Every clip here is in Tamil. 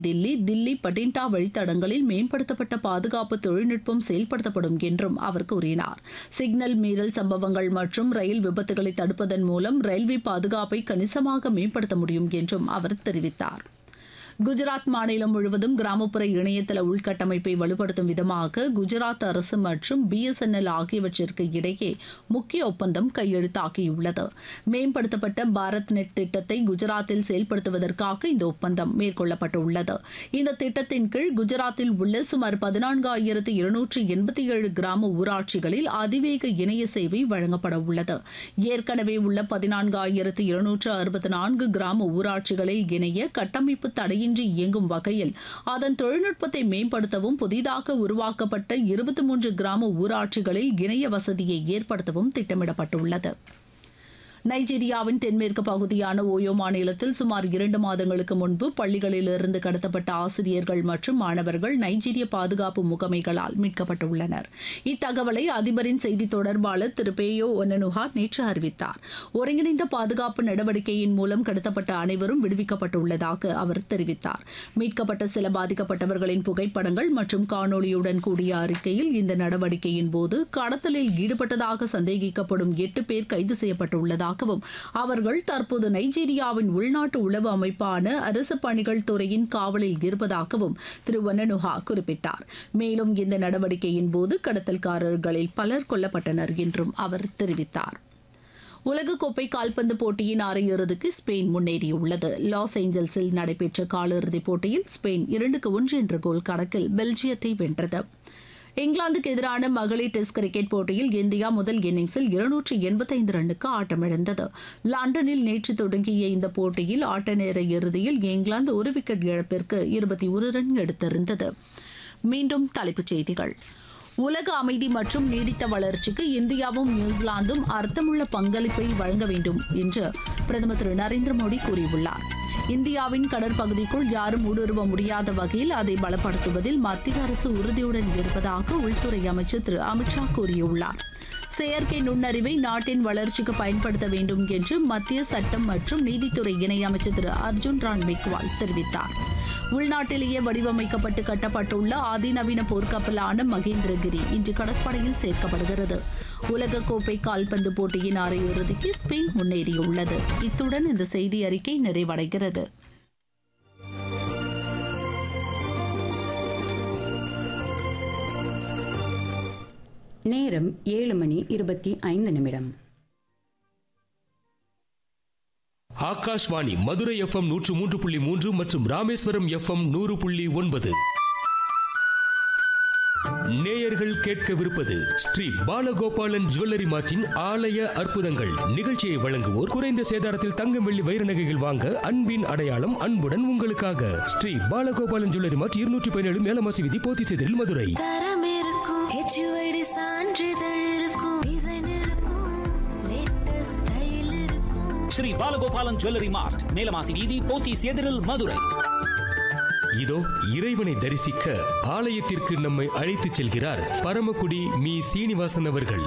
தில்லி தில்லி பட்டிண்டா வழித்தடங்களில் மேம்படுத்தப்பட்ட பாதுகாப்பு தொழில்நுட்பம் செயல்படுத்தப்படும் என்றும் அவர் கூறினார் சிக்னல் மீறல் சம்பவங்கள் மற்றும் ரயில் விபத்துகளை தடுப்பதன் மூலம் ரயில்வே பாதுகாப்பை கணிசமாக மேம்படுத்த முடியும் என்றும் அவர் தெரிவித்தார் குஜராத் மாநிலம் முழுவதும் கிராமப்புற இணையதள உள்கட்டமைப்பை வலுப்படுத்தும் விதமாக குஜராத் அரசு மற்றும் பிஎஸ்என்எல் ஆகியவற்றிற்கு இடையே முக்கிய ஒப்பந்தம் கையெழுத்தாகியுள்ளது மேம்படுத்தப்பட்ட பாரத் நெட் திட்டத்தை குஜராத்தில் செயல்படுத்துவதற்காக இந்த ஒப்பந்தம் மேற்கொள்ளப்பட்டுள்ளது இந்த திட்டத்தின் கீழ் குஜராத்தில் உள்ள சுமார் பதினான்காயிரத்து இருநூற்று எண்பத்தி ஏழு கிராம ஊராட்சிகளில் அதிவேக இணைய சேவை வழங்கப்பட உள்ளது ஏற்கனவே உள்ள பதினான்காயிரத்து இருநூற்று அறுபத்தி நான்கு கிராம ஊராட்சிகளில் இணைய கட்டமைப்பு தடையின்றி இயங்கும் வகையில் அதன் தொழில்நுட்பத்தை மேம்படுத்தவும் புதிதாக உருவாக்கப்பட்ட இருபத்தி மூன்று கிராம ஊராட்சிகளில் இணைய வசதியை ஏற்படுத்தவும் திட்டமிடப்பட்டுள்ளது நைஜீரியாவின் தென்மேற்கு பகுதியான ஓயோ மாநிலத்தில் சுமார் இரண்டு மாதங்களுக்கு முன்பு பள்ளிகளிலிருந்து கடத்தப்பட்ட ஆசிரியர்கள் மற்றும் மாணவர்கள் நைஜீரிய பாதுகாப்பு முகமைகளால் மீட்கப்பட்டுள்ளனர் இத்தகவலை அதிபரின் செய்தி தொடர்பாளர் திரு பேயோ ஒனனுஹா நேற்று அறிவித்தார் ஒருங்கிணைந்த பாதுகாப்பு நடவடிக்கையின் மூலம் கடத்தப்பட்ட அனைவரும் விடுவிக்கப்பட்டுள்ளதாக அவர் தெரிவித்தார் மீட்கப்பட்ட சில பாதிக்கப்பட்டவர்களின் புகைப்படங்கள் மற்றும் காணொலியுடன் கூடிய அறிக்கையில் இந்த நடவடிக்கையின் போது கடத்தலில் ஈடுபட்டதாக சந்தேகிக்கப்படும் எட்டு பேர் கைது செய்யப்பட்டுள்ளதாக உள்ளதாகவும் அவர்கள் தற்போது நைஜீரியாவின் உள்நாட்டு உளவு அமைப்பான அரசு பணிகள் துறையின் காவலில் இருப்பதாகவும் திரு வனனுஹா குறிப்பிட்டார் மேலும் இந்த நடவடிக்கையின் போது கடத்தல்காரர்களில் பலர் கொல்லப்பட்டனர் என்றும் அவர் தெரிவித்தார் உலகக்கோப்பை கால்பந்து போட்டியின் அரையிறுதிக்கு ஸ்பெயின் முன்னேறியுள்ளது லாஸ் ஏஞ்சல்ஸில் நடைபெற்ற காலிறுதிப் போட்டியில் ஸ்பெயின் இரண்டுக்கு ஒன்று என்ற கோல் கணக்கில் பெல்ஜியத்தை வென்றது இங்கிலாந்துக்கு எதிரான மகளிர் டெஸ்ட் கிரிக்கெட் போட்டியில் இந்தியா முதல் இன்னிங்ஸில் இருநூற்றி எண்பத்தைந்து ரன்னுக்கு ஆட்டமிழந்தது லண்டனில் நேற்று தொடங்கிய இந்த போட்டியில் ஆட்ட நேர இறுதியில் இங்கிலாந்து ஒரு விக்கெட் இழப்பிற்கு இருபத்தி ஒரு ரன் எடுத்திருந்தது மீண்டும் தலைப்புச் செய்திகள் உலக அமைதி மற்றும் நீடித்த வளர்ச்சிக்கு இந்தியாவும் நியூசிலாந்தும் அர்த்தமுள்ள பங்களிப்பை வழங்க வேண்டும் என்று பிரதமர் திரு நரேந்திர மோடி கூறியுள்ளார் இந்தியாவின் கடற்பகுதிக்குள் யாரும் ஊடுருவ முடியாத வகையில் அதை பலப்படுத்துவதில் மத்திய அரசு உறுதியுடன் இருப்பதாக உள்துறை அமைச்சர் திரு அமித்ஷா கூறியுள்ளார் செயற்கை நுண்ணறிவை நாட்டின் வளர்ச்சிக்கு பயன்படுத்த வேண்டும் என்று மத்திய சட்டம் மற்றும் நீதித்துறை இணையமைச்சர் திரு அர்ஜுன் ராம் மேக்வால் தெரிவித்தார் உள்நாட்டிலேயே வடிவமைக்கப்பட்டு கட்டப்பட்டுள்ள அதிநவீன போர்க்கப்பலான மகேந்திரகிரி இன்று கடற்படையில் சேர்க்கப்படுகிறது உலகக்கோப்பை கால்பந்து போட்டியின் அரையிறுதிக்கு ஸ்பெயின் முன்னேறியுள்ளது இத்துடன் இந்த செய்தி அறிக்கை நிறைவடைகிறது நேரம் ஏழு மணி இருபத்தி ஐந்து நிமிடம் ஆகாஷ்வாணி மதுரை எஃப்எம் நூற்று மூன்று புள்ளி மூன்று மற்றும் ராமேஸ்வரம் எஃப்எம் நூறு புள்ளி ஒன்பது நேயர்கள் கேட்கவிருப்பது ஸ்ரீ பாலகோபாலன் ஜுவல்லரி மார்ட்டின் ஆலய அற்புதங்கள் நிகழ்ச்சியை வழங்குவோர் குறைந்த சேதாரத்தில் தங்கம் வெள்ளி வைர நகைகள் வாங்க அன்பின் அடையாளம் அன்புடன் உங்களுக்காக ஸ்ரீ பாலகோபாலன் ஜுவல்லரி மார்ட் இருநூற்றி பதினேழு மேலமாசி விதி போத்திச்செதில் மதுரை தரம் இருக்கும் ஹெச்யூஐடி சான்றிதழ் இருக்கும் டிசைன் இருக்கும் லேட்டஸ்ட் ஸ்டைல் இருக்கும் ஸ்ரீ பாலகோபாலன் ஜுவல்லரி மார்ட் மேலமாசி வீதி போத்தீஸ் எதிரில் மதுரை இதோ இறைவனை தரிசிக்க ஆலயத்திற்கு நம்மை அழைத்துச் செல்கிறார் பரமக்குடி மீ சீனிவாசன் அவர்கள்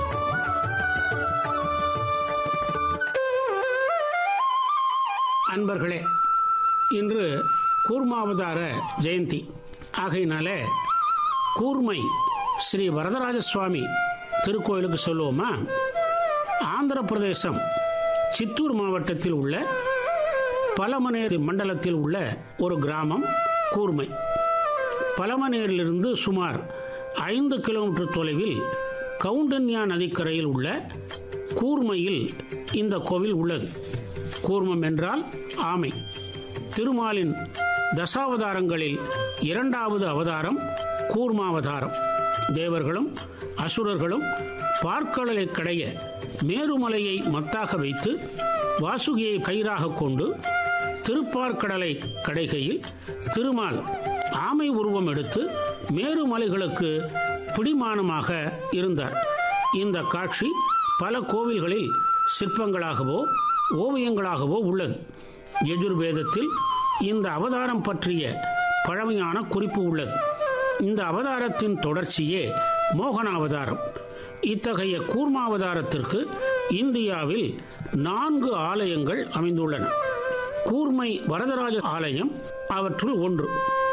அன்பர்களே இன்று கூர்மாவதார ஜெயந்தி ஆகையினாலே கூர்மை ஸ்ரீ வரதராஜ சுவாமி திருக்கோயிலுக்கு சொல்லுவோமா ஆந்திர பிரதேசம் சித்தூர் மாவட்டத்தில் உள்ள பலமனேர் மண்டலத்தில் உள்ள ஒரு கிராமம் கூர்மை பலமனேரிலிருந்து சுமார் ஐந்து கிலோமீட்டர் தொலைவில் கவுண்டன்யா நதிக்கரையில் உள்ள கூர்மையில் இந்த கோவில் உள்ளது கூர்மம் என்றால் ஆமை திருமாலின் தசாவதாரங்களில் இரண்டாவது அவதாரம் கூர்மாவதாரம் தேவர்களும் அசுரர்களும் பார்க்கடலை கடைய மேருமலையை மத்தாக வைத்து வாசுகியை கயிறாக கொண்டு திருப்பார்கடலை கடைகையில் திருமால் ஆமை உருவம் எடுத்து மேருமலைகளுக்கு பிடிமானமாக இருந்தார் இந்த காட்சி பல கோவில்களில் சிற்பங்களாகவோ ஓவியங்களாகவோ உள்ளது எஜுர்வேதத்தில் இந்த அவதாரம் பற்றிய பழமையான குறிப்பு உள்ளது இந்த அவதாரத்தின் தொடர்ச்சியே மோகனாவதாரம் இத்தகைய கூர்மாவதாரத்திற்கு இந்தியாவில் நான்கு ஆலயங்கள் அமைந்துள்ளன கூர்மை வரதராஜ ஆலயம் அவற்றுள் ஒன்று